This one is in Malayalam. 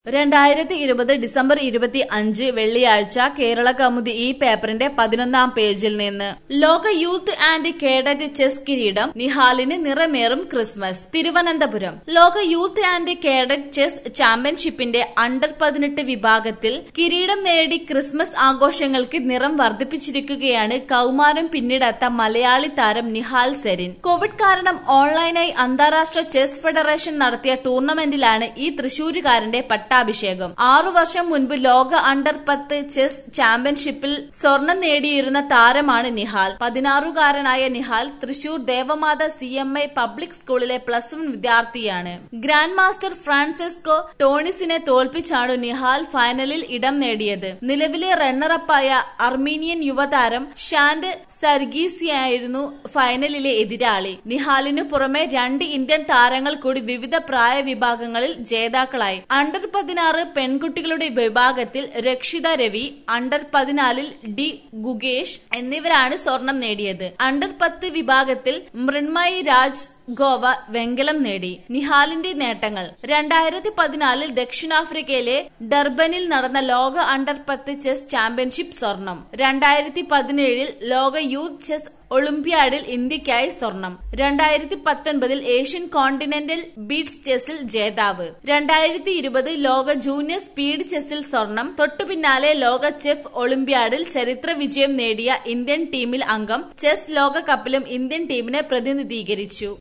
രണ്ടായിരത്തി ഇരുപത് ഡിസംബർ ഇരുപത്തി അഞ്ച് വെള്ളിയാഴ്ച കേരള കൗമുദി ഈ പേപ്പറിന്റെ പതിനൊന്നാം പേജിൽ നിന്ന് ലോക യൂത്ത് ആൻഡ് കേഡറ്റ് ചെസ് കിരീടം നിഹാലിന് നിറമേറും ക്രിസ്മസ് തിരുവനന്തപുരം ലോക യൂത്ത് ആൻഡ് കേഡറ്റ് ചെസ് ചാമ്പ്യൻഷിപ്പിന്റെ അണ്ടർ പതിനെട്ട് വിഭാഗത്തിൽ കിരീടം നേടി ക്രിസ്മസ് ആഘോഷങ്ങൾക്ക് നിറം വർദ്ധിപ്പിച്ചിരിക്കുകയാണ് കൗമാരം പിന്നിടാത്ത മലയാളി താരം നിഹാൽ സെരിൻ കോവിഡ് കാരണം ഓൺലൈനായി അന്താരാഷ്ട്ര ചെസ് ഫെഡറേഷൻ നടത്തിയ ടൂർണമെന്റിലാണ് ഈ തൃശൂരുകാരന്റെ പട്ടാഭിഷേകം ആറു വർഷം മുൻപ് ലോക അണ്ടർ പത്ത് ചെസ് ചാമ്പ്യൻഷിപ്പിൽ സ്വർണം നേടിയിരുന്ന താരമാണ് നിഹാൽ പതിനാറുകാരനായ Nihal Thrissur Devamatha C M I public സ്കൂളിലെ പ്ലസ് വൺ വിദ്യാർത്ഥിയാണ് ഗ്രാൻഡ് മാസ്റ്റർ ഫ്രാൻസിസ്കോ ടോണിസിനെ തോൽപ്പിച്ചാണ് നിഹാൽ ഫൈനലിൽ ഇടം നേടിയത് നിലവിലെ റണ്ണറപ്പായ അർമീനിയൻ യുവതാരം ഷാൻഡ് സർഗീസിയായിരുന്നു ഫൈനലിലെ എതിരാളി നിഹാലിനു പുറമെ രണ്ട് ഇന്ത്യൻ താരങ്ങൾ കൂടി വിവിധ പ്രായ വിഭാഗങ്ങളിൽ ജേതാക്കളായി അണ്ടർ പതിനാറ് പെൺകുട്ടികളുടെ വിഭാഗത്തിൽ രക്ഷിത രവി അണ്ടർ പതിനാലിൽ ഡി ഗുഗേഷ് എന്നിവരാണ് സ്വർണം നേടിയത് അണ്ടർ പത്ത് വിഭാഗത്തിൽ മൃണ്മയി രാജ് ഗോവ വെങ്കലം നേടി നിഹാലിന്റെ നേട്ടങ്ങൾ രണ്ടായിരത്തി പതിനാലിൽ ദക്ഷിണാഫ്രിക്കയിലെ ഡർബനിൽ നടന്ന ലോക അണ്ടർ പത്ത് ചെസ് ചാമ്പ്യൻഷിപ്പ് സ്വർണം രണ്ടായിരത്തി പതിനേഴിൽ ലോക യൂത്ത് ചെസ് ഒളിമ്പ്യാഡിൽ ഇന്ത്യക്കായി സ്വർണം രണ്ടായിരത്തി പത്തൊൻപതിൽ ഏഷ്യൻ കോണ്ടിനെന്റൽ ബീഡ്സ് ചെസ്സിൽ ജേതാവ് രണ്ടായിരത്തി ഇരുപത് ലോക ജൂനിയർ സ്പീഡ് ചെസ്സിൽ സ്വർണം തൊട്ടുപിന്നാലെ ലോക ചെഫ് ഒളിമ്പ്യാഡിൽ ചരിത്ര വിജയം നേടിയ ഇന്ത്യൻ ടീമിൽ അംഗം ചെസ് ലോകകപ്പിലും ഇന്ത്യൻ ടീമിനെ പ്രതിനിധീകരിച്ചു